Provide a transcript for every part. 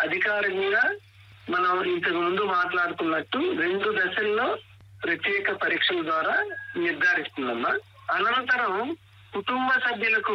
అధికారికంగా మనం ఇంతకు ముందు మాట్లాడుకున్నట్టు రెండు దశల్లో ప్రత్యేక పరీక్షల ద్వారా నిర్ధారిస్తుందమ్మా అనంతరం కుటుంబ సభ్యులకు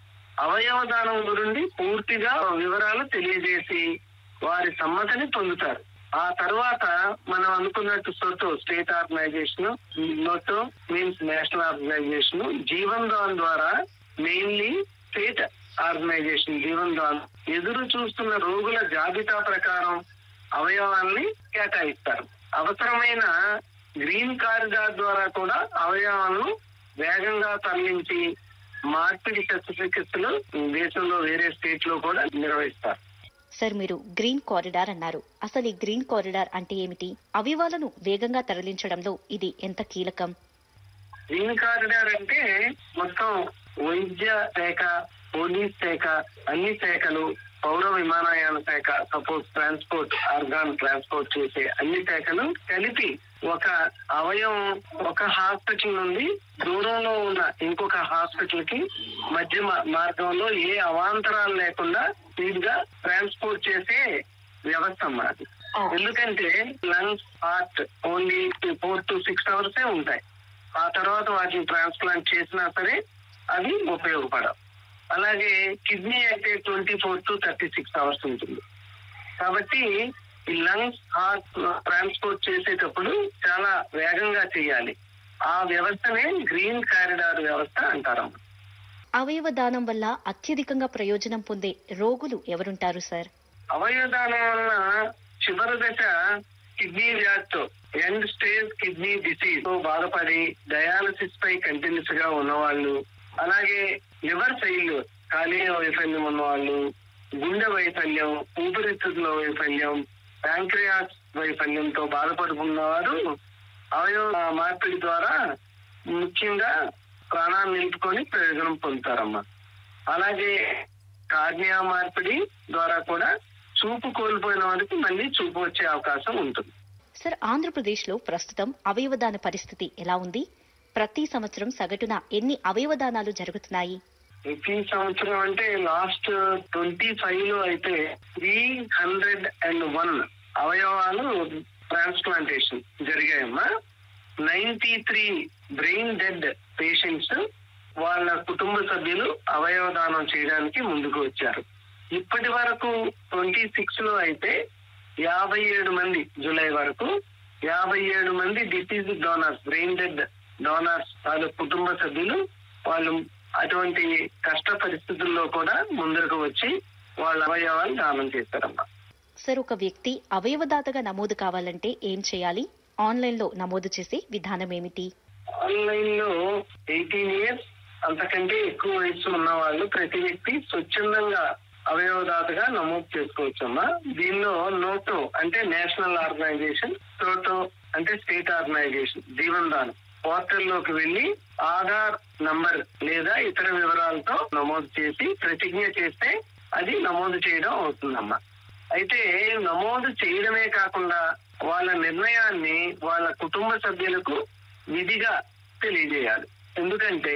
అవయవ దానం గురించి పూర్తిగా వివరాలు తెలియజేసి వారి సమ్మతిని పొందుతారు ఆ తర్వాత మనం అనుకున్నట్టు SOTTO state organisation NOTTO means national organisation Jeevan Dan ద్వారా mainly state organisation Jeevan Dan ఎదురు చూస్తున్న రోగుల జాబితా ప్రకారం అవయవాల్ని కేటాయిస్తారు అవసరమైన గ్రీన్ కారిడార్ ద్వారా కూడా అవయవాలను వేగంగా తరలించి మార్పిడి శస్త్రచికిత్సలు దేశంలో వేరే స్టేట్ లో కూడా నిర్వహిస్తారు సార్ మీరు గ్రీన్ కారిడార్ అన్నారు అసలు ఈ గ్రీన్ కారిడార్ అంటే ఏమిటి అవయవాలను వేగంగా తరలించడంలో ఇది ఎంత కీలకం గ్రీన్ కారిడార్ అంటే మొత్తం వైద్య శాఖ పోలీస్ శాఖ అన్ని శాఖలు పౌర విమానయాన శాఖ సపోజ్ ట్రాన్స్పోర్ట్ ఆర్గాన్ ట్రాన్స్పోర్ట్ చేసే అన్ని శాఖలు కలిపి ఒక అవయవం ఒక హాస్పిటల్ నుండి దూరంలో ఉన్న ఇంకొక హాస్పిటల్ కి మధ్య మా- మార్గంలో ఏ అవాంతరాలు లేకుండా స్పీడ్ గా ట్రాన్స్పోర్ట్ చేసే వ్యవస్థ అన్నమాట ఎందుకంటే lungs heart only four to six అవర్సే ఉంటాయి ఆ తర్వాత వాటిని ట్రాన్స్ప్లాంట్ చేసినా సరే అవి ఉపయోగపడవు అలాగే కిడ్నీ అయితే twenty four to thirty six hours ఉంటుంది కాబట్టి ఈ లంగ్స్ హార్ట్ ట్రాన్స్పోర్ట్ చేసేటప్పుడు చాలా వేగంగా చేయాలి ఆ వ్యవస్థనే గ్రీన్ కారిడార్ వ్యవస్థ అంటారమ్మ అవయవ దానం వల్ల అత్యధికంగా ప్రయోజనం పొందే రోగులు ఎవరుంటారు సార్ అవయవదానం వలన చివరి దశ కిడ్నీ వ్యాధితో ఎండ్ స్టేజ్ కిడ్నీ డిసీజ్ తో బాధపడి డయాలసిస్ పై కంటిన్యూస్ గా ఉన్నవాళ్ళు అలాగే లివర్ ఫెయిల్యూర్ కాలేయ వైఫల్యం ఉన్నవాళ్ళు గుండె వైఫల్యం ఊపిరితిత్తుల వైఫల్యం ప్యాంక్రియాస్ వైఫల్యంతో బాధపడుతున్నవారు అవయవ మార్పిడి ద్వారా ముఖ్యంగా ప్రాణాన్ని నిలుపుకొని ప్రయోజనం పొందుతారమ్మా అలాగే కార్నియా మార్పిడి ద్వారా కూడా చూపు కోల్పోయిన వారికి మళ్ళీ చూపు వచ్చే అవకాశం ఉంటుంది సార్ ఆంధ్రప్రదేశ్లో ప్రస్తుతం అవయవదాన పరిస్థితి ఎలా ఉంది ప్రతి సంవత్సరం సగటున ఎన్ని అవయవదానాలు జరుగుతున్నాయి ప్రతి సంవత్సరం అంటే లాస్ట్ ట్వంటీ ఫైవ్ లో అయితే త్రీ హండ్రెడ్ అండ్ వన్ అవయవాలు ట్రాన్స్ప్లాంటేషన్ జరిగాయమ్మా ninety three brain dead patients వాళ్ళ కుటుంబ సభ్యులు అవయవ దానం చేయడానికి ముందుకు వచ్చారు ఇప్పటి వరకు ట్వంటీ సిక్స్ లో అయితే యాభై ఏడు మంది జూలై వరకు యాభై ఏడు మంది disease donors brain dead donors వాళ్ళ కుటుంబ సభ్యులు వాళ్ళు అటువంటి కష్ట పరిస్థితుల్లో కూడా ముందరకు వచ్చి వాళ్ళ అవయవాలు దానం చేస్తారమ్మా సార్ ఒక వ్యక్తి అవయవదాతగా నమోదు కావాలంటే ఏం చేయాలి ఆన్లైన్లో నమోదు చేసే విధానం ఏమిటి ఆన్లైన్ లో ఎయిటీన్ ఇయర్స్ అంతకంటే ఎక్కువ వయసు ఉన్న వాళ్ళు ప్రతి వ్యక్తి స్వచ్ఛందంగా అవయవదాతగా నమోదు చేసుకోవచ్చమ్మా దీనిలో నోటో అంటే నేషనల్ ఆర్గనైజేషన్ టోటో అంటే state organisation Jeevan Dan portal లోకి వెళ్లి ఆధార్ నంబర్ లేదా ఇతర వివరాలతో నమోదు చేసి ప్రతిజ్ఞ చేస్తే అది నమోదు చేయడం అవుతుందమ్మా అయితే నమోదు చేయడమే కాకుండా వాళ్ళ నిర్ణయాన్ని వాళ్ళ కుటుంబ సభ్యులకు విధిగా తెలియజేయాలి ఎందుకంటే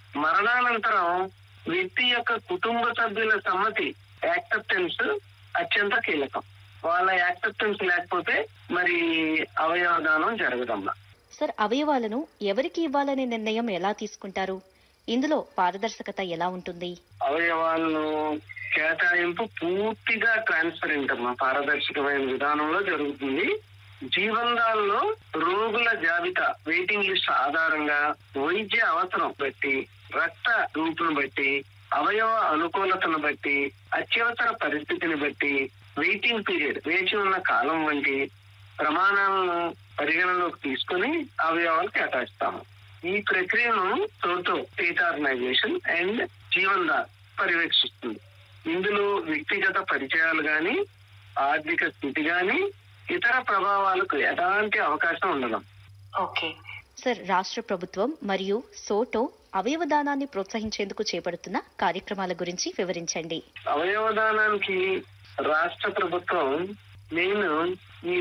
మరణానంతరం వ్యక్తి యొక్క కుటుంబ సభ్యుల సమ్మతి యాక్సెప్టెన్స్ అత్యంత కీలకం వాళ్ళ యాక్సెప్టెన్స్ లేకపోతే మరి అవయవదానం జరగదమ్మా సార్ అవయవాలను ఎవరికి ఇవ్వాలనే నిర్ణయం ఎలా తీసుకుంటారు ఇందులో పారదర్శకత ఎలా ఉంటుంది అవయవాలను కేటాయింపు పూర్తిగా ట్రాన్స్పరెంట్ అమ్మా పారదర్శకమైన విధానంలో జరుగుతుంది జీవనాల్లో రోగుల జాబితా వెయిటింగ్ లిస్ట్ ఆధారంగా వైద్య అవసరం బట్టి రక్త రూపును బట్టి అవయవ అనుకూలతను బట్టి అత్యవసర పరిస్థితిని బట్టి వెయిటింగ్ పీరియడ్ వేచి ఉన్న కాలం వంటి ప్రమాణాలను పరిగణలోకి తీసుకుని అవయవాలు కేటాయిస్తాము ఈ ప్రక్రియను టోటో state organisation and Jeevan Dan పర్యవేక్షిస్తుంది ఇందులో వ్యక్తిగత పరిచయాలు గాని ఆర్థిక స్థితి గాని ఇతర ప్రభావాలకు ఎలాంటి అవకాశం ఉండదు ఓకే సార్ రాష్ట్ర ప్రభుత్వం మరియు సోటో అవయవదానాన్ని ప్రోత్సహించేందుకు చేపడుతున్న కార్యక్రమాల గురించి వివరించండి అవయవదానానికి రాష్ట్ర ప్రభుత్వం నేను ఈ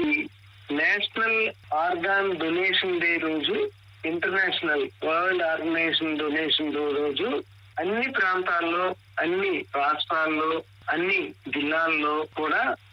నేషనల్ ఆర్గాన్ డొనేషన్ డే రోజు international world organisation donation day రోజు అన్ని ప్రాంతాల్లో అన్ని రాష్ట్రాల్లో అన్ని జిల్లాల్లో కూడా